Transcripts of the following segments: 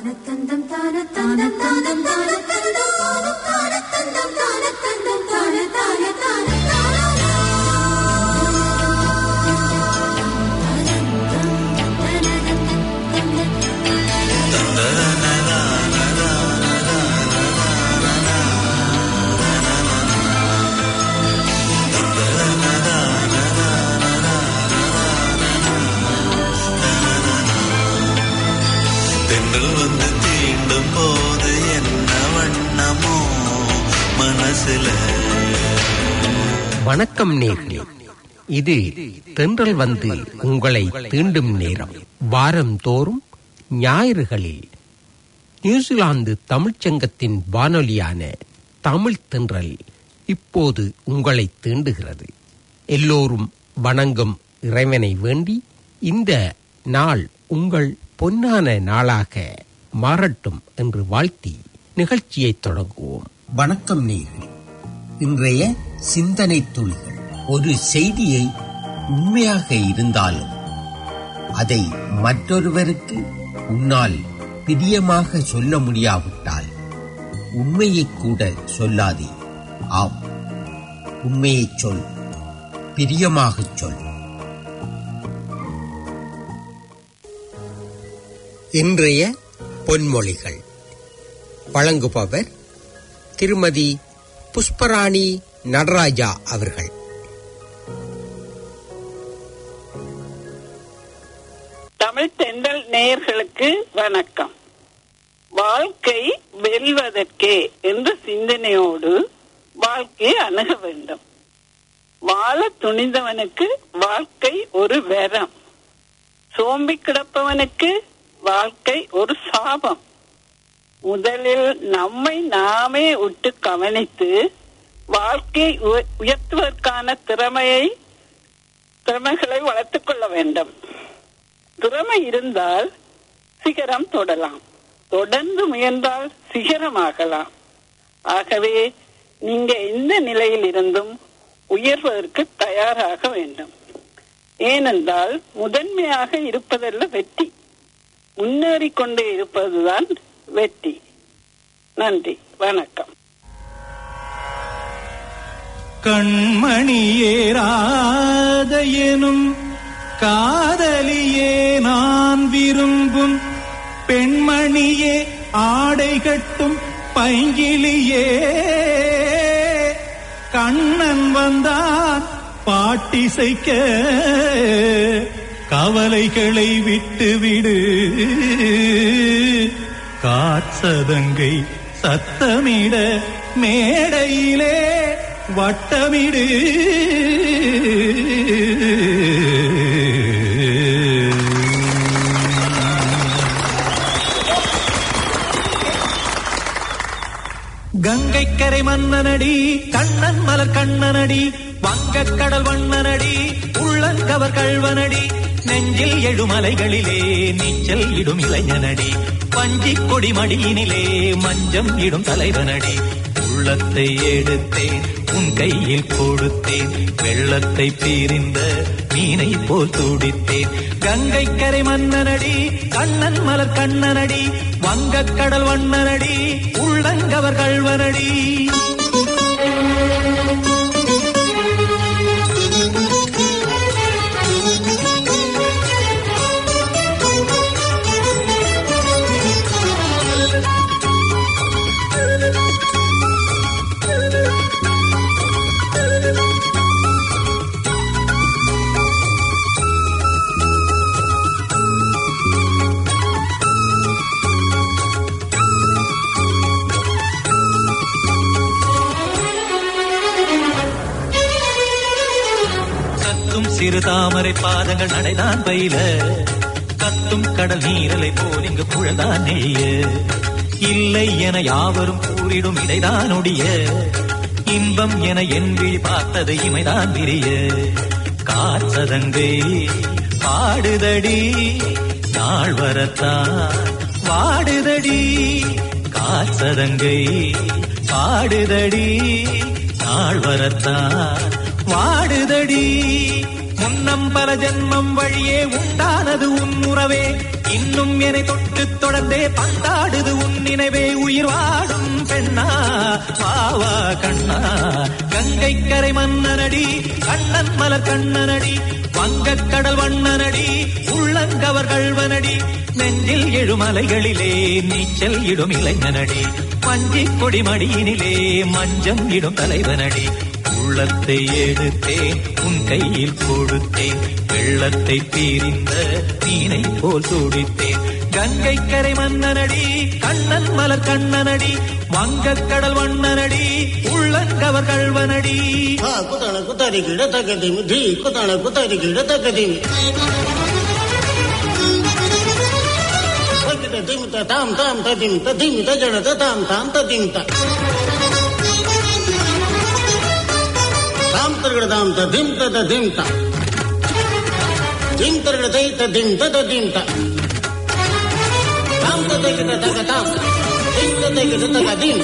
தானத்தந்தம் தானத்தந்தம் தானம் தானத்தந்தம் தானத்தந்தம் தானத்தந்தம் தான தான தான தென்றல் வந்து தீண்டும் போது என்ன வண்ணமோ மனசுல வணக்கம் நேர்களே இது தென்றல் வந்து உங்களை தீண்டும் நேரம் வாரந்தோறும் ஞாயிறுகளில் நியூசிலாந்து தமிழ்ச்சங்கத்தின் வானொலியான தமிழ் தென்றல் இப்போது உங்களை தீண்டுகிறது எல்லோரும் வணங்கும் இறைவனை வேண்டி இந்த நாள் உங்கள் பொன்னான நாளாக மாறட்டும் என்று வாழ்த்தி நிகழ்ச்சியை தொடங்குவோம் வணக்கம் நேயர்களே இன்றைய சிந்தனை துளிகள் ஒரு செய்தியை உண்மையாக இருந்தாலும் அதை மற்றொருவருக்கு உன்னால் பிரியமாக சொல்ல முடியாவிட்டால் உண்மையை கூட சொல்லாதே ஆம் உண்மையை சொல் பிரியமாகச் சொல் இன்றைய பொன்மொழிகள் வழங்குபவர் திருமதி புஷ்பராணி நடராஜா அவர்கள் தமிழ் தென்றல் நேயர்களுக்கு வணக்கம் வாழ்க்கை வெல்வதற்கே என்ற சிந்தனையோடு வாழ்க்கையை அணுக வேண்டும் வாழ துணிந்தவனுக்கு வாழ்க்கை ஒரு வரம் சோம்பி கிடப்பவனுக்கு வாழ்க்கை ஒரு சாபம் முதலில் நம்மை நாமே விட்டு கவனித்து வாழ்க்கையை உய- உயர்த்துவதற்கான திறமையை திறமைகளை வளர்த்துக் கொள்ள வேண்டும் திறமை இருந்தால் சிகரம் தொடலாம் தொடர்ந்து முயன்றால் சிகரமாகலாம் ஆகவே நீங்க எந்த நிலையில் இருந்தும் உயர்வதற்கு தயாராக வேண்டும் ஏனென்றால் முதன்மையாக இருப்பதல்ல வெற்றி முன்னேறிக் கொண்டே இருப்பதுதான் வெற்றி நன்றி வணக்கம் கண்மணியேராத எனும் காதலியே நான் விரும்பும் பெண்மணியே ஆடை கட்டும் பைங்கிலியே கண்ணன் வந்தான் பாட்டிசைக்க கவலைகளை விட்டுவிடு காற்சதங்கை சத்தமிட மேடையிலே வட்டமிடு கங்கைக்கரை மன்னனடி கண்ணன் மலர் கண்ணனடி வங்கக் கடல் வண்ணனடி உள்ளங்கவர் கழ்வனடி நெஞ்சில் எழுமலைகளிலே நீச்சல் இடும் இளைஞனடி பஞ்சிக் கொடி மடியினிலே மஞ்சம் இடும் தலைவனடி உள்ளத்தை எடுத்தேன் உன் கையில் கொடுத்தேன் வெள்ளத்தை பீரிந்த மீனை போல் துடித்தேன் கங்கை கரை மன்னனடி கண்ணன் மலர் கண்ணனடி வங்கக் கடல் வண்ணனடி உள்ளங்கவர் கழ்வனடி கத்தும் சிறு தாமரை பாதங்கள் நடைதான் பயில கத்தும் கடல் நீரலை போல் இங்கு புழல்தான் நெய்ய இல்லை என யாவரும் கூறிடும் இடைதான் ஒடிய இன்பம் என என் விழி பார்த்தது இமைதான் விரிய காற்றதங்கை பாடுதடி நாள் வரத்தான் வாடுதடி காற்றதங்கை பாடுதடி நாள் வரத்தான் வாடுதடி முன்னம் பல ஜென்மம் வழியே உண்டானது உன் உறவே இன்னும் என்னை தொட்டு தொடர்ந்தே பந்தாடுது உன் நினைவே உயிர் வாடும் பெண்ணா வாவா கண்ணா கங்கை கரை மன்னனடி கண்ணன் மலர் கண்ணனடி வங்கக் கடல் வண்ணனடி உள்ளங்கவர் கள்வனடி நெஞ்சில் எழுமலைகளிலே நீச்சல் இடும் இளைஞனடி மஞ்சிக் கொடி மடியினிலே மஞ்சம் இடும் தலைவனடி உள்ளத்தை எடுத்தேன் உன் கையில் கொடுத்தேன் வெள்ளத்தை பீரிந்த மீனை போல் துடித்தேன் கங்கை கரை மன்னனடி கண்ணன் மலர் கண்ணனடி வங்கக் கடல் வண்ணனடி உள்ளங்கவர் கள்வனடி ಆ ಕುತಣ ಕುತರಿ ಗಿಡ ತಗದಿಮಿ ಧೀ ಕುತಣ ಕುತರಿ ಗಿಡ ತಗದಿಮಿ ತಗಿದ ದಿಮಿತ ತಾಮ್ ತಾಮ್ ತದಿಮಿತ ದಿಮಿತ ಜಡದ ತಾಮ್ ತಾಮ್ ತದಿಮಿತ ತಾಮ್ ತರಗಡ ತಾಮ್ ತ ದಿಮ್ ತದ ದಿಮ್ ತ ದಿಮ್ ತರಗಡ ದೈತ ದಿಮ್ ತದ ದಿಮ್ ತ ತಾಮ್ ತ ತಗಿದ ತಗ ತಾಮ್ ದಿಮ್ ತ ತಗಿದ ತಗ ದಿಮ್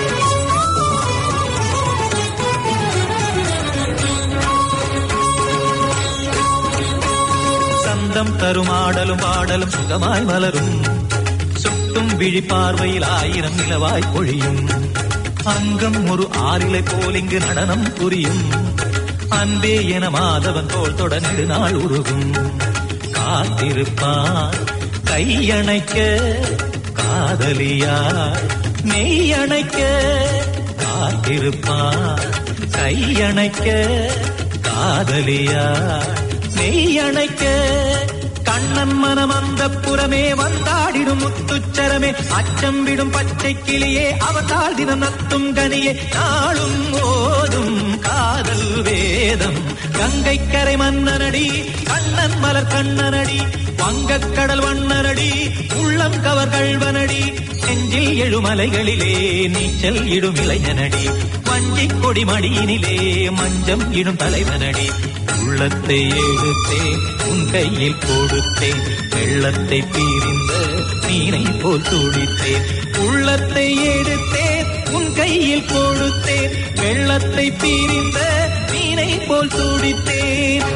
சந்தம் தரும் ஆடலும் பாடலும் சுகமாய் மலரும் சுட்டும் விழி பார்வையில் ஆயிரம் நிலவாய் பொழியும் அங்கம் ஒரு ஆறிலை போல் இங்கு நடனம் புரியும் அன்பே என மாதவன் தோள் தொட நெடுநாள் உருகும் காத்திருப்பான் கையணைக்க காதலியார் மெய்யணைக்க காத்திருப்பான் கையணைக்க காதலியார் மெய்யணைக்க கண்ணன் மனம் அந்த புறமே வந்தாடிடும் முத்துச்சரமே அச்சம் விடும் பச்சை கிளியே அவதால் தினம் நத்தும் கனியே நாளும் ஓதும் காதல் வேதம் கங்கை கரை மன்னனடி கண்ணன் மலர் கண்ணனடி வங்கக் கடல் வண்ணனடி உள்ளம் கவர் கள்வனடி நெஞ்சில் எழுமலைகளிலே நீச்சல் இடும் இளைஞனடி வஞ்சிக் கொடி மடியினிலே மஞ்சம் இடும் தலைவனடி உள்ளத்தை எடுத்தேன் உன் கையில் கொடுத்தேன் வெள்ளத்தை பீரிந்த மீனை போல் துடித்தேன் உள்ளத்தை எடுத்தேன் உன் கையில் கொடுத்தேன் வெள்ளத்தை பீரிந்த மீனை போல் துடித்தேன்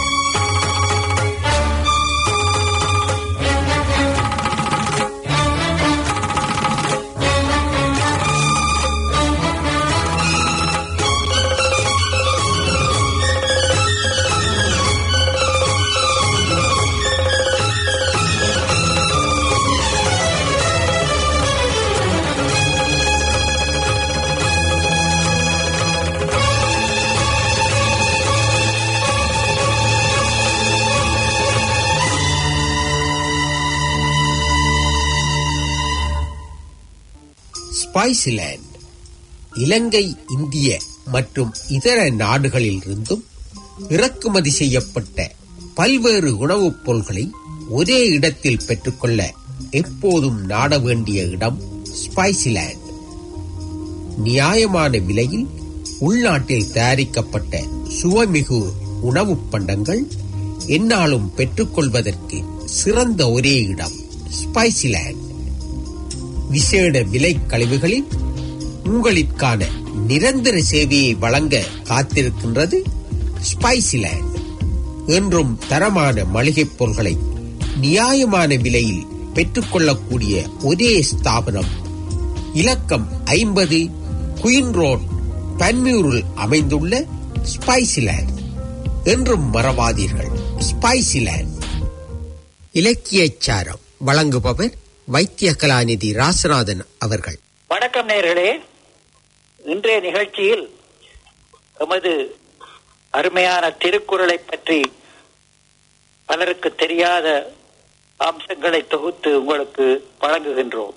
ஸ்பைஸ்லேண்ட் இலங்கை இந்திய மற்றும் இதர நாடுகளிலிருந்தும் இறக்குமதி செய்யப்பட்ட பல்வேறு உணவுப் பொருள்களை ஒரே இடத்தில் பெற்றுக்கொள்ள எப்போதும் நாட வேண்டிய இடம் ஸ்பைசிலேண்ட் நியாயமான விலையில் உள்நாட்டில் தயாரிக்கப்பட்ட சுவைமிகு உணவுப் பண்டங்கள் என்னாலும் பெற்றுக்கொள்வதற்கு சிறந்த ஒரே இடம் ஸ்பைசிலேண்ட் விசேட விலை கழிவுகளில் உங்களுக்கான நிரந்தர சேவையை வழங்க காத்திருக்கின்றது ஸ்பைசிலேண்ட் என்றும் தரமான மளிகைப் பொருட்களை நியாயமான விலையில் பெற்றுக்கொள்ளக்கூடிய ஒரே ஸ்தாபனம் இலக்கம் ஐம்பது குயின் ரோட் பன்மியூரில் அமைந்துள்ள ஸ்பைசிலேண்ட் என்றும் மறவாதீர்கள் ஸ்பைசிலேண்ட் இலக்கியச் சாரம் வழங்குபவர் வைத்திய கலாநிதி ராசநாதன் அவர்கள் வணக்கம் நேர்களே இன்றைய நிகழ்ச்சியில் எமது அருமையான திருக்குறளை பற்றி பலருக்கு தெரியாத அம்சங்களை தொகுத்து உங்களுக்கு வழங்குகின்றோம்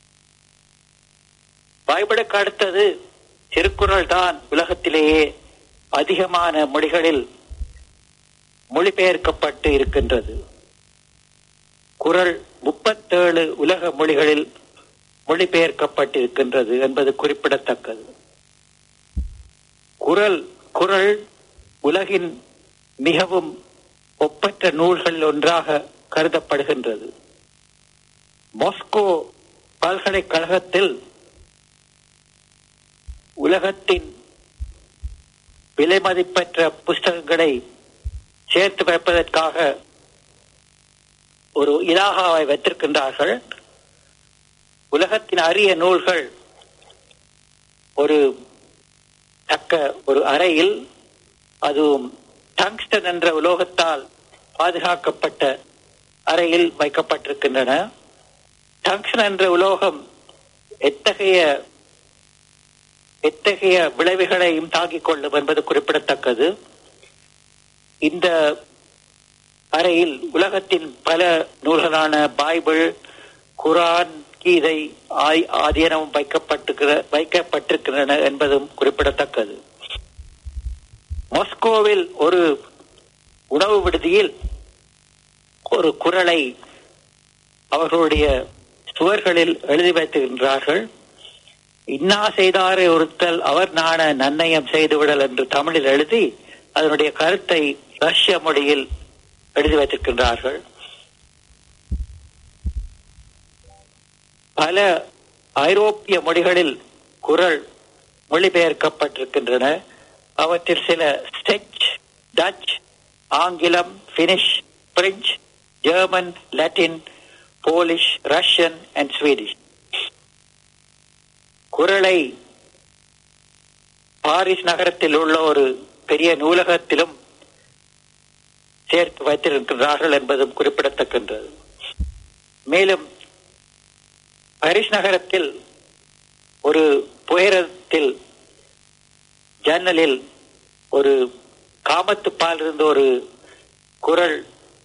பைபிளுக்கு அடுத்தது திருக்குறள் தான் உலகத்திலேயே அதிகமான மொழிகளில் மொழிபெயர்க்கப்பட்டு இருக்கின்றது குறள் முப்பத்தேழு உலக மொழிகளில் மொழிபெயர்க்கப்பட்டிருக்கின்றது என்பது குறிப்பிடத்தக்கது குறள் குறள் உலகின் மிகவும் ஒப்பற்ற நூல்கள் ஒன்றாக கருதப்படுகின்றது மாஸ்கோ பல்கலைக்கழகத்தில் உலகத்தின் விலைமதிப்பற்ற புஸ்தகங்களை சேர்த்து வைப்பதற்காக ஒரு இலாகாவை வைத்திருக்கின்றார்கள் உலகத்தின் அரிய நூல்கள் ஒரு தக்க ஒரு அறையில் அதுவும் டங்ஸ்டன் என்ற உலோகத்தால் பாதுகாக்கப்பட்ட அறையில் வைக்கப்பட்டிருக்கின்றன டங்ஸ்டன் என்ற உலோகம் எத்தகைய எத்தகைய விளைவுகளையும் தாங்கிக் கொள்ளும் என்பது குறிப்பிடத்தக்கது இந்த அறையில் உலகத்தின் பல நூல்களான பைபிள் குரான் கீதை ஆய்- ஆதியனமும் வைக்கப்பட்டிருக்கிற வைக்கப்பட்டிருக்கின்றன என்பதும் குறிப்பிடத்தக்கது மாஸ்கோவில் ஒரு உணவு விடுதியில் ஒரு குரலை அவர்களுடைய சுவர்களில் எழுதி வைத்திருக்கின்றார்கள் இன்னா செய்தாரை ஒருத்தல் அவர் நாண நன்னயம் செய்துவிடல் என்று தமிழில் எழுதி அதனுடைய கருத்தை ரஷ்ய மொழியில் எழுதி வைத்திருக்கின்றார்கள் பல ஐரோப்பிய மொழிகளில் குரல் மொழிபெயர்க்கப்பட்டிருக்கின்றன அவற்றில் சில ஸ்டெச் டச் ஆங்கிலம் Finnish French German Latin Polish Russian and Swedish குரலை பாரிஸ் நகரத்தில் உள்ள ஒரு பெரிய நூலகத்திலும் சேர்த்து வைத்திருக்கிறார்கள் என்பதும் குறிப்பிடத்தக்கின்றது மேலும் பாரிஸ் நகரத்தில் ஒரு புயரத்தில் ஜன்னலில் ஒரு காமத்துப்பால் இருந்த ஒரு குரல்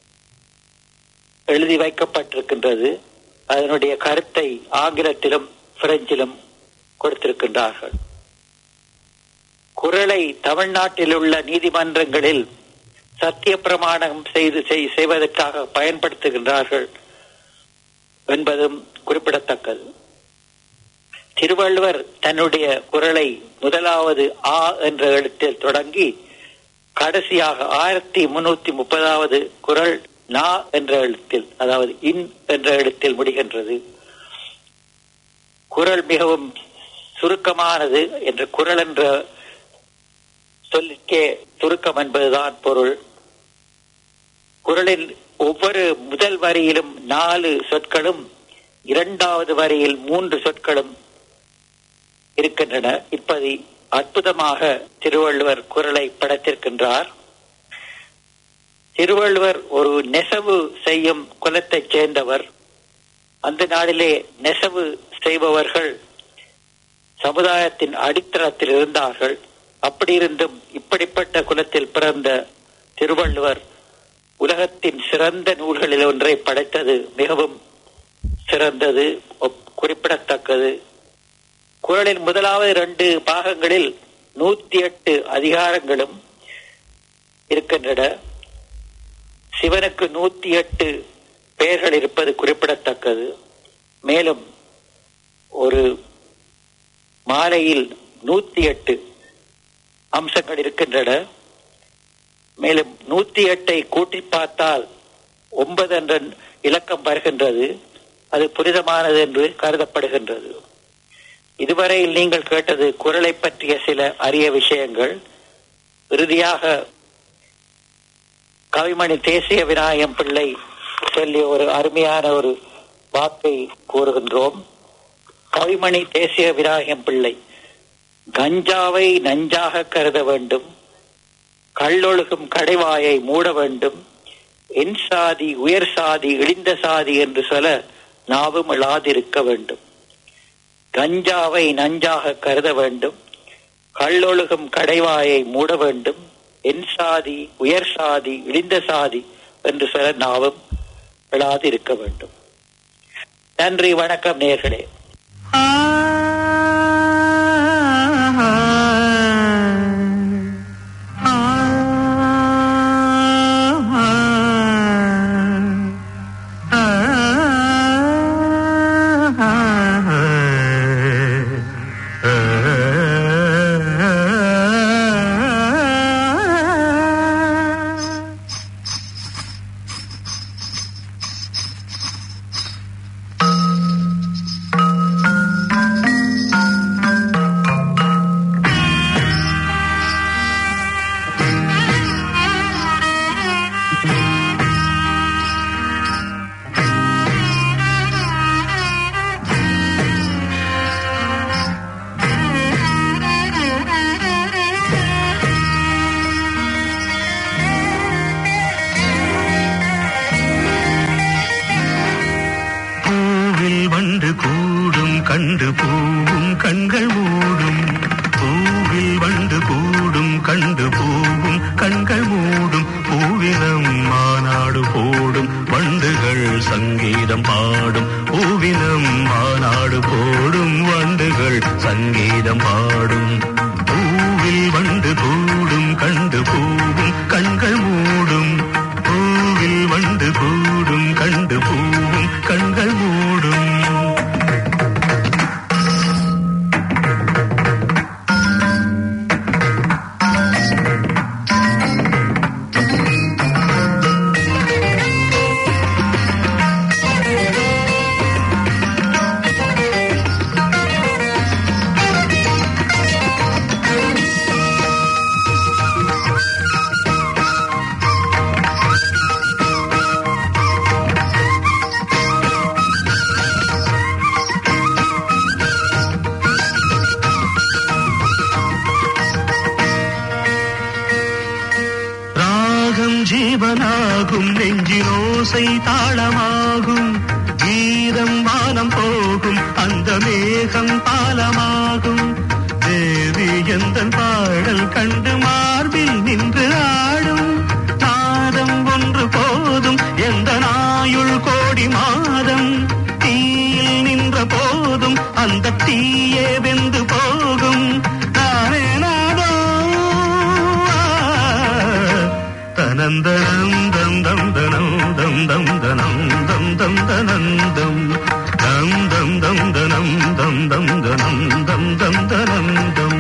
எழுதி வைக்கப்பட்டிருக்கின்றது அதனுடைய கருத்தை ஆங்கிலத்திலும் பிரெஞ்சிலும் கொடுத்திருக்கின்றார்கள் குரலை தமிழ்நாட்டில் உள்ள நீதிமன்றங்களில் சத்திய பிரமாணம் செய்து செய்- செய்வதற்காக பயன்படுத்துகின்றார்கள் என்பதும் குறிப்பிடத்தக்கது திருவள்ளுவர் தன்னுடைய குரலை முதலாவது ஆ என்ற எழுத்தில் தொடங்கி கடைசியாக ஆயிரத்தி முன்னூத்தி முப்பதாவது குரல் நா என்ற எழுத்தில் அதாவது இன் என்ற எழுத்தில் முடிகின்றது குரல் மிகவும் சுருக்கமானது என்ற குரல் என்ற சொல்லிற்கே சுருக்கம் என்பதுதான் பொருள் குரலில் ஒவ்வொரு முதல் வரியிலும் நாலு சொற்களும் இரண்டாவது வரியில் மூன்று சொற்களும் இருக்கின்றன இப்படி அற்புதமாக திருவள்ளுவர் குரலை படைத்திருக்கின்றார் திருவள்ளுவர் ஒரு நெசவு செய்யும் குலத்தைச் சேர்ந்தவர் அந்த நாளிலே நெசவு செய்பவர்கள் சமுதாயத்தின் அடித்தளத்தில் இருந்தார்கள் அப்படி இருந்தும் இப்படிப்பட்ட குலத்தில் பிறந்த திருவள்ளுவர் உலகத்தின் சிறந்த நூல்களில் ஒன்றை படைத்தது மிகவும் சிறந்தது ஒப்- குறிப்பிடத்தக்கது குறளின் முதலாவது இரண்டு பாகங்களில் நூத்தி எட்டு அதிகாரங்களும் இருக்கின்றன சிவனுக்கு நூத்தி எட்டு பெயர்கள் இருப்பது குறிப்பிடத்தக்கது மேலும் ஒரு மாலையில் நூத்தி எட்டு அம்சங்கள் இருக்கின்றன மேலும் நூத்தி எட்டை கூட்டி பார்த்தால் ஒன்பது என்ற இலக்கம் வருகின்றது அது புனிதமானது என்று கருதப்படுகின்றது இதுவரையில் நீங்கள் கேட்டது குரலை பற்றிய சில அரிய விஷயங்கள் இறுதியாக கவிமணி தேசிய விநாயகம் பிள்ளை சொல்லிய ஒரு அருமையான ஒரு வாக்கை கூறுகின்றோம் கவிமணி தேசிய விநாயகம் பிள்ளை கஞ்சாவை நஞ்சாக கருத வேண்டும் கள்ளொழுகும் கடைவாயை மூட வேண்டும் என் சாதி உயர் சாதி இழிந்த சாதி என்று சொல்ல நாவும் இழாதிருக்க வேண்டும் கஞ்சாவை நஞ்சாக கருத வேண்டும் கள்ளொழுகும் கடைவாயை மூட வேண்டும் என் சாதி உயர் சாதி இழிந்த சாதி என்று சொல்ல நாவும் இழாது இருக்க வேண்டும் நன்றி வணக்கம் நேர்களே ஆ கண்டு பூவும் கண்கள் மூடும் பூவில் வண்டு கூடும் கண்டு பூவும் கண்கள் மூடும் பூவினம் மாநாடு போடும் வண்டுகள் சங்கீதம் பாடும் பூவினம் மாநாடு போடும் வண்டுகள் சங்கீதம் பாடும் பூவில் வண்டு கூடும் கண்டு பூவும் கண்கள் மூடும் பூவில் வண்டு கூடும் கண்டு பூவும் கண்கள் மூடும் ராகம் ஜீவனாகும் நெஞ்சினோசை தாளமாகும் கீதம் வானம் போகும் அந்த மேகம் பாலமாகும் தேவி எந்த பாடல் கண்டு மார்பில் நின்று ஆடும் நாதம் ஒன்று போதும் எந்த நாயுள் கோடி மாதம் தீயில் நின்ற போதும் அந்த தீயே வெந்து போகும் நானே நாதம் தனந்தனம் தம் தம் தனம் தம் தம் தனம் தம் தம் தனந்தம் தம் தம் தம் தனம் தம் தம் தனம் தம் தம் தனந்தம்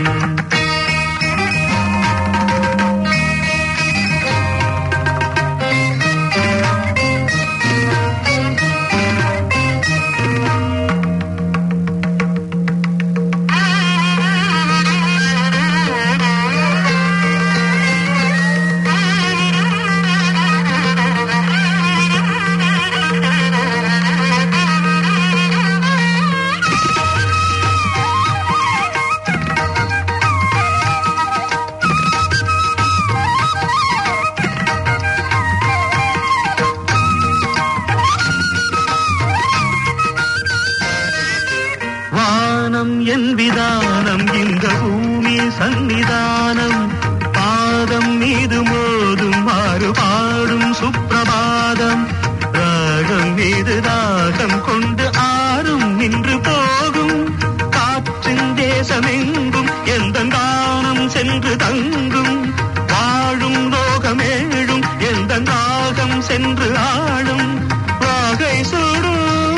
வானம் என் விதானம் இந்த பூமி சந்நிதானம் பாதம் மீது மோதும் மாறு பாடும் சுப்பிரபாதம் ராகம் மீது தாகம் கொண்டு ஆறும் நின்று போகும் காற்றின் தேசமெங்கும் எந்த கானம் சென்று தங்கும் வாழும் லோகமேழும் எந்த நாகம் சென்று ஆடும் வாகை சூடும்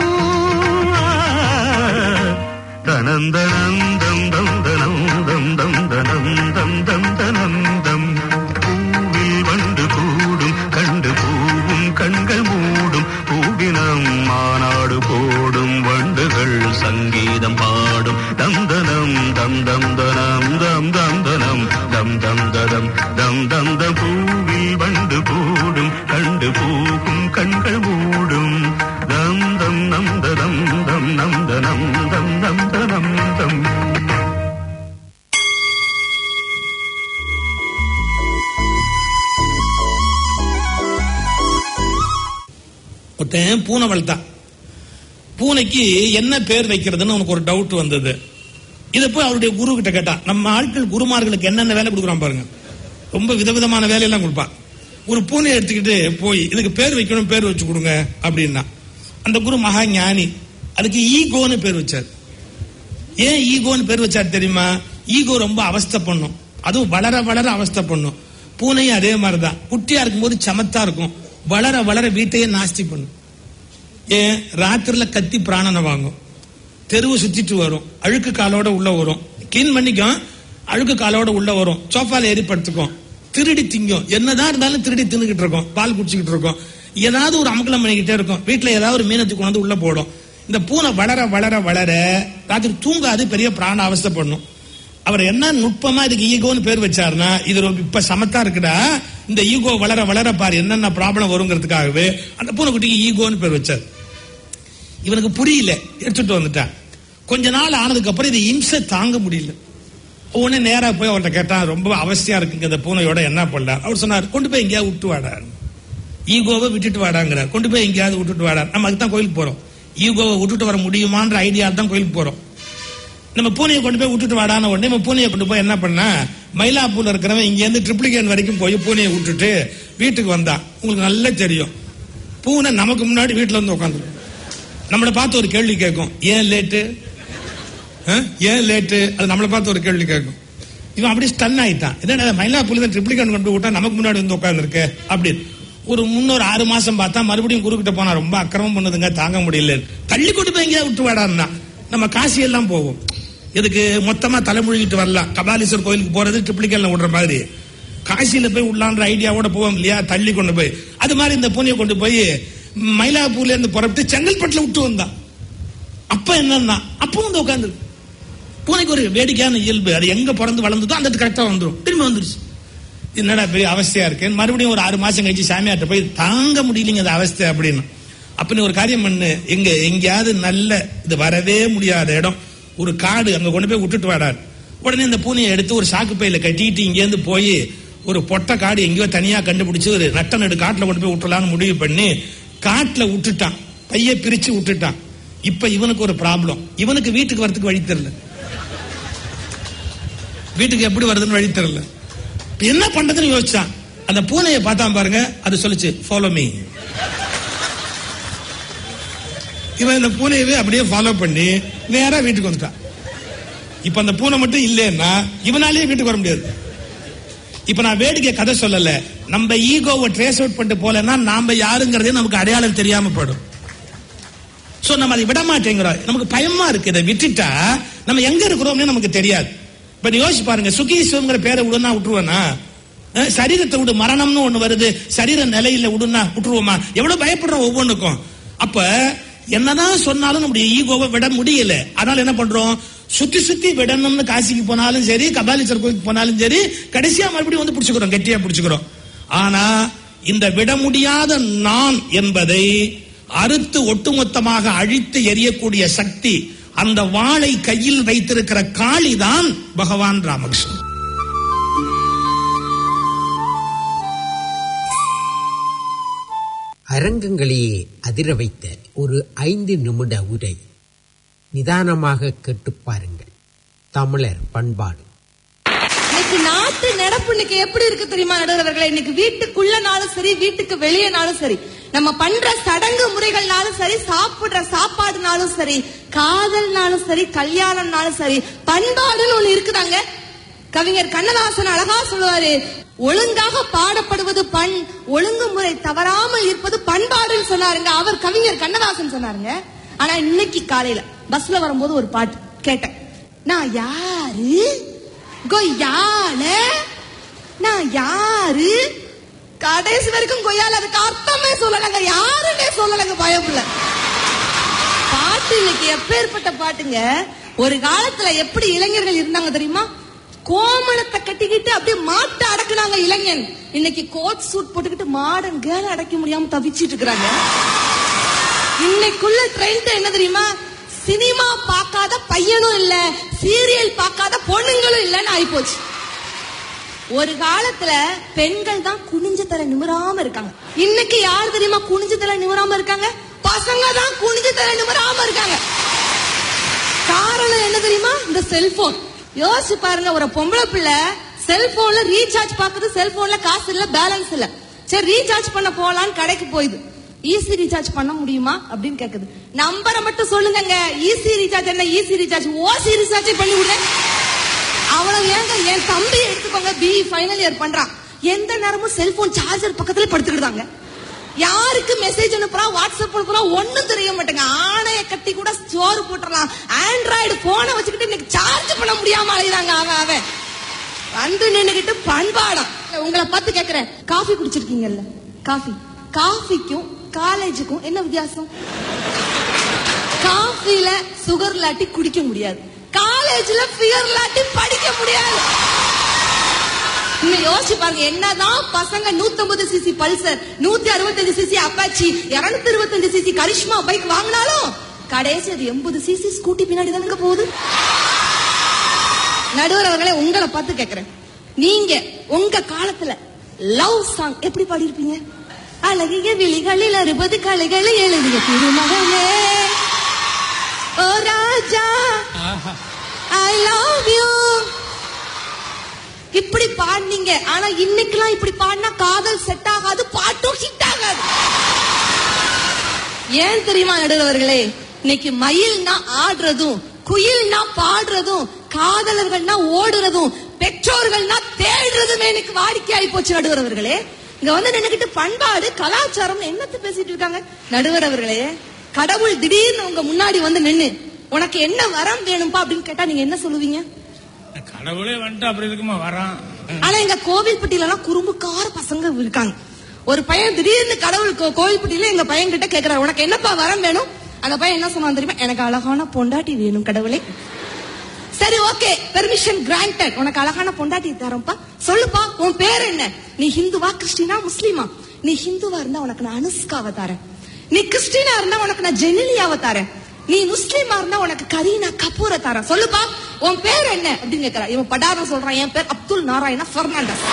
தனந்தனந்தம் தம் தனந்தம் தம் தனந்தம் தம் தனந்தம் பூவில் வண்டு கூடும் கண்டு பூவும் கண்கள் மூடும் பூவினம் மாநாடு போடும் வண்டுகள் சங்கீதம் பாடும் தம் தனம் தம் தம் தனம் தம் தம் தனம் தம் தம் ததம் தம் தம் தம் பூவில் வண்டு கூடும் கண்டு பூவும் கண்கள் மூடும் தம் தம் நம் ததம் தம் நம் தனம் தம் நம் தனம் தம் ஒருத்தன் பூனை வளர்த்தான் பூனைக்கு என்ன பேர் வைக்கிறதுன்னு அவனுக்கு ஒரு டவுட் வந்தது இதை போய் அவருடைய குரு கிட்ட கேட்டான் நம்ம ஆட்கள் குருமார்களுக்கு என்னென்ன வேலை கொடுக்குறான் பாருங்க ரொம்ப விதவிதமான வேலையெல்லாம் கொடுப்பான் ஒரு பூனையை எடுத்துக்கிட்டு போய் இதுக்கு பேர் வைக்கணும் பேர் வச்சு கொடுங்க அப்படின்னா அந்த குரு மகா ஞானி அதுக்கு ஈகோன்னு பேர் வச்சார் ஏன் ஈகோன்னு பேர் வச்சார் தெரியுமா ஈகோ ரொம்ப அவஸ்தை பண்ணும் அதுவும் வளர வளர அவஸ்தை பண்ணும் பூனையும் அதே மாதிரிதான் குட்டியா இருக்கும்போது சமத்தா இருக்கும் வளர வளர வீட்டையே நாஸ்தி பண்ணும் ஏன் ராத்திரில கத்தி பிராணனை வாங்கும் தெருவு சுத்திட்டு வரும் அழுக்கு காலோட உள்ள வரும் கிளீன் பண்ணிக்கும் அழுக்கு காலோட உள்ள வரும் சோஃபால ஏறி படுத்துக்கும் திருடி திங்கும் என்னதான் இருந்தாலும் திருடி தின்னுகிட்டு இருக்கோம் பால் குடிச்சுக்கிட்டு இருக்கோம் ஏதாவது ஒரு அமக்கலம் பண்ணிக்கிட்டே இருக்கும் வீட்டுல ஏதாவது ஒரு மீனத்தை கொண்டு வந்து உள்ள போடும் இந்த பூனை வளர வளர வளர ராத்திரி தூங்காது பெரிய பிராண அவஸ்தை பண்ணும் அவர் என்ன நுட்பமா இதுக்கு ஈகோன்னு பேர் வச்சாருன்னா இது ரொம்ப இப்ப சமத்தா இருக்குடா இந்த ஈகோ வளர வளர பாரு என்னென்ன ப்ராப்ளம் வருங்கிறதுக்காகவே அந்த பூனைக்குட்டிக்கு ஈகோன்னு பேர் வச்சார் இவனுக்கு புரியல எடுத்துட்டு வந்துட்டான் கொஞ்ச நாள் ஆனதுக்கு அப்புறம் இது இம்சை தாங்க முடியல உடனே நேரா போய் அவர்கிட்ட கேட்டான் ரொம்ப அவஸ்தையா இருக்குங்க இந்த பூனையோட என்ன பண்ணலாம் அவர் சொன்னார் கொண்டு போய் எங்கேயாவது விட்டு வாடா ஈகோவை விட்டுட்டு வாடாங்கிறார் கொண்டு போய் எங்கேயாவது விட்டுட்டு வாடா நம்ம அதுக்கு தான் கோயிலுக்கு போறோம் ஈகோவை விட்டுட்டு வர முடியுமான்ற ஐடியா தான் கோயிலுக்கு போறோம் நம்ம பூனையை கொண்டு போய் விட்டுட்டு வாடான உடனே நம்ம பூனையை கொண்டு போய் என்ன பண்ணா மயிலாப்பூர்ல இருக்கிறவன் இங்க இருந்து ட்ரிப்ளிகேன் வரைக்கும் போய் பூனையை விட்டுட்டு வீட்டுக்கு வந்தான் உங்களுக்கு நல்லா தெரியும் பூனை நமக்கு முன்னாடி வீட்டுல வந்து உட்காந்து நம்மளை பார்த்து ஒரு கேள்வி கேட்கும் ஏன் லேட்டு ஏன் லேட்டு அது நம்மளை பார்த்து ஒரு கேள்வி கேட்கும் இவன் அப்படியே ஸ்டன் ஆயிட்டான் என்னடா மயிலாப்பூர்ல தான் ட்ரிப்ளிகேன் கொண்டு போய் விட்டா நமக்கு முன்னாடி வந்து உட்காந்துருக்கு அப்படின்னு ஒரு முன்னொரு ஆறு மாசம் பார்த்தா மறுபடியும் குருக்கிட்ட போனா ரொம்ப அக்கிரமம் பண்ணுதுங்க தாங்க முடியல தள்ளி கொண்டு போய் எங்கேயா விட்டு வாடான்னா நம்ம காசி எல்லாம் போவோம் இதுக்கு மொத்தமா தலைமுழுகிட்டு வரலாம் கபாலீஸ்வர் கோயிலுக்கு போறது ட்ரிப்ளிகேன்ல விடுற மாதிரி காசியில போய் உள்ளான்ற ஐடியாவோட போவோம் இல்லையா தள்ளி கொண்டு போய் அது மாதிரி இந்த பூனையை கொண்டு போய் மயிலாப்பூர்ல இருந்து புறப்பட்டு செங்கல்பட்டுல விட்டு வந்தான் அப்ப என்னன்னா அப்ப வந்து உட்காந்து பூனைக்கு ஒரு வேடிக்கையான இயல்பு அது எங்க பிறந்து வளர்ந்ததோ அந்த கரெக்டா வந்துடும் திரும்பி வந்துருச்சு என்னடா பெரிய அவஸ்தையா இருக்கு மறுபடியும் ஒரு ஆறு மாசம் கழிச்சு சாமியார்ட்ட போய் தாங்க முடியலைங்க அந்த அவஸ்தை அப்படின்னு அப்ப நீ ஒரு காரியம் பண்ணு எங்க எங்கேயாவது நல்ல இது வரவே முடியாத இடம் ஒரு காடு அங்க கொண்டு போய் விட்டுட்டு வாடார் உடனே இந்த பூனையை எடுத்து ஒரு சாக்கு பையில கட்டிட்டு இங்கேருந்து போய் ஒரு பொட்டை காடு எங்கேயோ தனியா கண்டுபிடிச்சு ஒரு நட்ட நடு காட்டுல கொண்டு போய் விட்டுலான்னு முடிவு பண்ணி காட்டுல விட்டுட்டான் பைய பிரிச்சு விட்டுட்டான் இப்ப இவனுக்கு ஒரு ப்ராப்ளம் இவனுக்கு வீட்டுக்கு வரதுக்கு வழி தெரியல வீட்டுக்கு எப்படி வருதுன்னு வழி தெரியல இப்ப என்ன பண்றதுன்னு யோசிச்சான் அந்த பூனையை பார்த்தான் பாருங்க அது சொல்லுச்சு ஃபாலோ மீ இவன் இந்த பூனையவே அப்படியே ஃபாலோ பண்ணி நேரா வீட்டுக்கு வந்துட்டான் இப்ப அந்த பூனை மட்டும் இல்லைன்னா இவனாலேயே வீட்டுக்கு வர முடியாது இப்ப நான் வேடிக்கை கதை சொல்லல நம்ம ஈகோவை ட்ரேஸ் அவுட் பண்ணிட்டு போலன்னா நாம யாருங்கிறதே நமக்கு அடையாளம் தெரியாம போயிடும் சோ நம்ம அதை விட மாட்டேங்கிறோம் நமக்கு பயமா இருக்கு இதை விட்டுட்டா நம்ம எங்க இருக்கிறோம்னு நமக்கு தெரியாது இப்ப நீ யோசிச்சு பாருங்க சுகீஸ்வங்கிற பேரை விடுனா விட்டுருவேனா அஹ், சரீரத்தை விடு மரணம்னு ஒண்ணு வருது சரீர நிலையில விடுனா விட்டுருவோமா எவ்வளவு பயப்படுறோம் ஒவ்வொன்றுக்கும் அப்ப என்னதான் சொன்னாலும் நம்முடைய ஈகோவை விட முடியல அதனால என்ன பண்றோம் சுத்தி சுத்தி விடணும்னு காசிக்கு போனாலும் சரி கபாலீஸ்வரர் கோயிலுக்கு போனாலும் சரி கடைசியா மறுபடியும் வந்து பிடிச்சுக்கிறோம் கெட்டியா பிடிச்சுக்கிறோம் ஆனா இந்த விட முடியாத நான் என்பதை அறுத்து ஒட்டுமொத்தமாக அழித்து எரியக்கூடிய சக்தி அந்த வாளை கையில் வைத்திருக்கிற காளிதான் பகவான் ராமகிருஷ்ணன் அரங்கங்களையே அதிர வைத்த ஒரு ஐந்து நிமிட உரை நிதானமாக கேட்டுப் பாருங்கள் தமிழர் பண்பாடு இன்னைக்கு நாட்டு நடப்பு இன்னைக்கு எப்படி இருக்கு தெரியுமா நடுவர்களே இன்னைக்கு வீட்டுக்குள்ளனாலும் சரி வீட்டுக்கு வெளியனாலும் சரி நம்ம பண்ற சடங்கு முறைகள்னாலும் சரி சாப்பிடுற சாப்பாடுனாலும் சரி காதல்னாலும் சரி கல்யாணம்னாலும் சரி பண்பாடுன்னு ஒண்ணு இருக்குதாங்க கவிஞர் கண்ணதாசன் அழகா சொல்லுவாரு ஒழுங்காக பாடப்படுவது பண் ஒழுங்குமுறை தவறாமல் இருப்பது பண்பாடுன்னு சொன்னாருங்க அவர் கவிஞர் கண்ணதாசன் சொன்னாருங்க ஆனா இன்னைக்கு காலையில பஸ்ல வரும்போது ஒரு பாட்டு கேட்டேன் நான் யாரு கொய்யால நான் யாரு கடைசி வரைக்கும் கொய்யால அதுக்கு அர்த்தமே சொல்லலங்க யாருன்னே சொல்லலங்க பயப்புல பாட்டு இன்னைக்கு எப்பேற்பட்ட பாட்டுங்க ஒரு காலத்துல எப்படி இளைஞர்கள் இருந்தாங்க தெரியுமா கோமணத்தை கட்டிக்கிட்டு அப்படியே மாட்டை அடக்குனாங்க இளைஞன் இன்னைக்கு கோட் சூட் போட்டுக்கிட்டு மாடன் கேல அடக்க முடியாம தவிச்சிட்டு இருக்கிறாங்க இன்னைக்குள்ள ட்ரெண்ட் என்ன தெரியுமா சினிமா பார்க்காத பையனும் இல்ல சீரியல் பார்க்காத பொண்ணுங்களும் இல்லன்னு ஆயிப்போச்சு ஒரு காலத்துல பெண்கள் தான் குனிஞ்ச தலை நிமிராம இருக்காங்க இன்னைக்கு யார் தெரியுமா குனிஞ்ச தலை நிமிராம இருக்காங்க பசங்க தான் குனிஞ்ச தலை நிமிராம இருக்காங்க காரணம் என்ன தெரியுமா இந்த செல்போன் யோசிச்சு பாருங்க ஒரு பொம்பளை பிள்ளை செல்போன்ல ரீசார்ஜ் பாக்குது செல்போன்ல காசு இல்ல பேலன்ஸ் இல்ல சரி ரீசார்ஜ் பண்ண போலான்னு கடைக்கு போயுது ஈஸி ரீசார்ஜ் பண்ண முடியுமா அப்படின்னு கேக்குது நம்பரை மட்டும் சொல்லுங்க ஈஸி ரீசார்ஜ் என்ன ஈஸி ரீசார்ஜ் ஓசி ரீசார்ஜ் பண்ணி விடுங்க அவ்வளவு ஏங்க என் தம்பி எடுத்துக்கோங்க பி ஃபைனல் இயர் பண்றான் எந்த நேரமும் செல்போன் சார்ஜர் பக்கத்துல படுத்துக்கிட்டாங்க யாருக்கு மெசேஜ் அனுப்புறா வாட்ஸ்அப் அனுப்புறா ஒண்ணும் தெரிய மாட்டேங்க ஆணைய கட்டி கூட சோறு போட்டுறலாம் ஆண்ட்ராய்டு போனை வச்சுக்கிட்டு இன்னைக்கு சார்ஜ் பண்ண முடியாம அலையுறாங்க அவன் அவன் வந்து நின்னுகிட்டு பண்பாடம் உங்களை பார்த்து கேக்குறேன் காஃபி குடிச்சிருக்கீங்கல்ல காஃபி காஃபிக்கும் காலேஜுக்கும் என்ன வித்தியாசம் காஃபில சுகர் இல்லாட்டி குடிக்க முடியாது காலேஜ்ல பியர் இல்லாட்டி படிக்க முடியாது இன்னும் யோசிச்சு பாருங்க என்னதான் பசங்க 150 CC Pulsar 165 CC Apache 225 CC Karizma bike வாங்கினாலும் கடைசி அது 80 சிசி ஸ்கூட்டி பின்னாடி தானுங்க போகுது நடுவர் அவர்களே உங்களை பார்த்து கேக்குறேன் நீங்க உங்க காலத்துல லவ் சாங் எப்படி பாடியிருப்பீங்க அழகிய விழிகளில் அறுபது கலைகள் எழுதிய திருமகனே ஓ ராஜா ஐ லவ் யூ இப்படி பாடுனீங்க ஆனா இன்னைக்கெல்லாம் இப்படி பாடினா காதல் செட் ஆகாது பாட்டும் ஹிட் ஆகாது ஏன் தெரியுமா நடுவர்களே இன்னைக்கு மயில்னா ஆடுறதும் குயில்னா பாடுறதும் காதலர்கள்னா ஓடுறதும் பெற்றோர்கள்னா தேடுறதுமே எனக்கு வாடிக்கையாகி போச்சு நடுவரவர்களே இங்க வந்து நின்னுக்கிட்டு பண்பாடு கலாச்சாரம் என்னத்த பேசிட்டு இருக்காங்க நடுவர் அவர்களே கடவுள் திடீர்னு உங்க முன்னாடி வந்து நின்னு உனக்கு என்ன வரம் வேணும்பா அப்படின்னு கேட்டா நீங்க என்ன சொல்லுவீங்க கடவுளே வந்துட்டு அப்படி இருக்குமா வரான் ஆனா எங்க கோவில்பட்டியில எல்லாம் குறும்புக்கார பசங்க இருக்காங்க ஒரு பையன் திடீர்னு கடவுள் கோ- கோவில்பட்டியில எங்க பையன் கிட்ட கேக்குறாரு உனக்கு என்னப்பா வரம் வேணும் அந்த பையன் என்ன சொன்னான் தெரியுமா எனக்கு அழகான பொண்டாட்டி வேணும் கடவுளே சரி ஓகே பெர்மிஷன் கிராண்டட் உனக்கு அழகான பொண்டாட்டி தரேன்ப்பா சொல்லுப்பா உன் பேர் என்ன நீ ஹிந்துவா கிறிஸ்டினா முஸ்லீமா நீ ஹிந்துவா இருந்தா உனக்கு நான் அனுஷ்காவை தரேன் நீ கிறிஸ்டினா இருந்தா உனக்கு நான் ஜெனிலியாவை தரேன் நீ முஸ்லீமா இருந்தா உனக்கு கரீனா கபூரை தரேன் சொல்லுப்பா உன் பேர் என்ன அப்படின்னு கேக்குறா இவன் படாரம் சொல்றான் என் பேர் அப்துல் நாராயணா பெர்னாண்டஸ்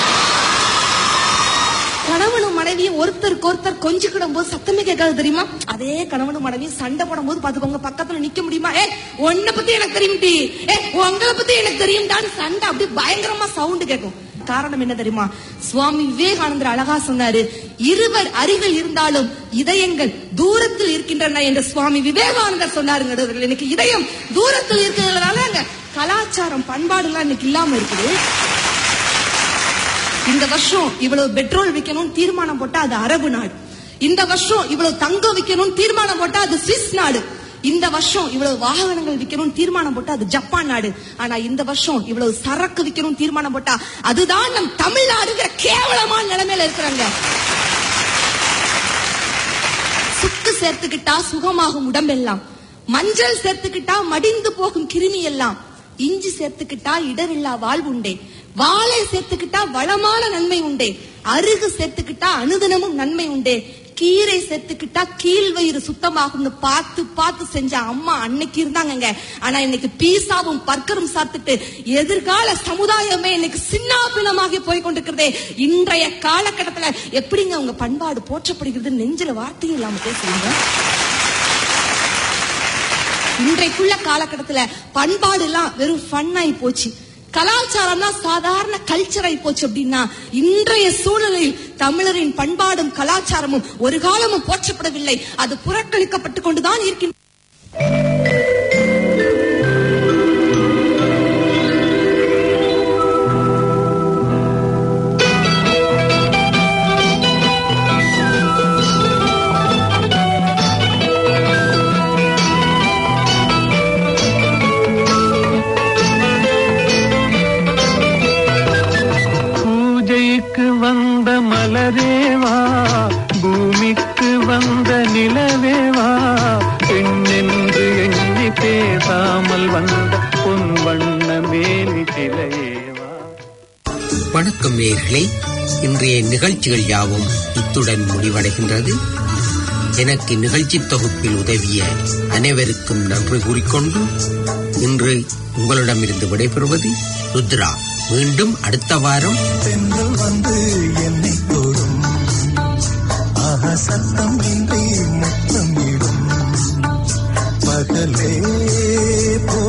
கணவனும் மனைவியும் ஒருத்தருக்கு ஒருத்தர் கொஞ்சிக்கிடும் போது சத்தமே கேட்காது தெரியுமா அதே கணவனும் மனைவியும் சண்டை போடும் போது பாத்துக்கோங்க பக்கத்துல நிக்க முடியுமா ஏ உன்னை பத்தி எனக்கு தெரியும் டி ஏ உங்களை பத்தி எனக்கு தெரியும்டான்னு சண்டை அப்படியே பயங்கரமா சவுண்ட் கேட்கும் காரணம் என்ன தெரியுமா சுவாமி விவேகானந்தர் அழகா சொன்னாரு இருவர் அருகில் இருந்தாலும் இதயங்கள் தூரத்தில் இருக்கின்றன என்று சுவாமி விவேகானந்தர் சொன்னாருங்க நடுவர்களே. இன்னைக்கு இதயம் தூரத்தில் இருக்கிறதுனால அங்க கலாச்சாரம் பண்பாடு எல்லாம் இன்னைக்கு இல்லாம இருக்குது இந்த வருஷம் இவ்வளவு பெட்ரோல் விற்கணும்னு தீர்மானம் போட்டா அது அரபு நாடு இந்த வருஷம் இவ்வளவு தங்கம் விற்கணும்னு தீர்மானம் போட்டா அது சுவிஸ் நாடு இந்த வருஷம் இவ்வளவு வாகனங்கள் விற்கணும்னு தீர்மானம் போட்டா அது ஜப்பான் நாடு ஆனா இந்த வருஷம் இவ்வளவு சரக்கு விற்கணும்னு தீர்மானம் போட்டா அதுதான் நம் தமிழ்நாடுங்கிற கேவலமான நிலைமையில இருக்கிறாங்க சுக்கு சேர்த்துக்கிட்டா சுகமாகும் உடம்பெல்லாம் மஞ்சள் சேர்த்துக்கிட்டா மடிந்து போகும் கிருமி எல்லாம் இஞ்சி சேர்த்துக்கிட்டா இடரில்லா வாழ்வுண்டே வாழை சேர்த்துக்கிட்டா வளமான நன்மை உண்டே அருகு சேர்த்துக்கிட்டா அனுதினமும் நன்மை உண்டே கீரை சேர்த்துக்கிட்டா கீழ் வயிறு சுத்தமாகும்னு பார்த்து பார்த்து செஞ்ச அம்மா அன்னைக்கு இருந்தாங்கங்க ஆனா இன்னைக்கு பீஸாவும் பர்கரும் சாப்பிட்டுட்டு எதிர்கால சமுதாயமே இன்னைக்கு சின்னாபினமாகி போய் கொண்டிருக்கிறதே இன்றைய காலகட்டத்துல எப்படிங்க உங்க பண்பாடு போற்றப்படுகிறது நெஞ்சில வார்த்தையும் இல்லாம பேசுறீங்க இன்றைக்குள்ள காலகட்டத்துல பண்பாடு எல்லாம் வெறும் ஃபன் ஆகி போச்சு கலாச்சாரம்னா சாதாரண கல்ச்சர் ஆகி போச்சு அப்படின்னா இன்றைய சூழலில் தமிழரின் பண்பாடும் கலாச்சாரமும் ஒரு காலமும் போற்றப்படவில்லை அது புறக்கணிக்கப்பட்டு கொண்டுதான் இருக்கின்றன பூஜைக்கு வந்த மலரேவா பூமிக்கு வந்த நிலவேவா பெண்ணென்று எண்ணி பேசாமல் வந்த பொன் வண்ண மேலி சிலையேவா வணக்கம் நேயர்களே இன்றைய நிகழ்ச்சிகள் யாவும் இத்துடன் முடிவடைகின்றது எனக்கு நிகழ்ச்சி தொகுப்பில் உதவிய அனைவருக்கும் நன்றி கூறிக்கொண்டு இன்று உங்களிடமிருந்து விடைபெறுவது ருத்ரா மீண்டும் அடுத்த வாரம் தென்றல் வந்து என்னை தொடும் ஆஹா சத்தம் இன்றி முத்தம் இடும் பகலே போ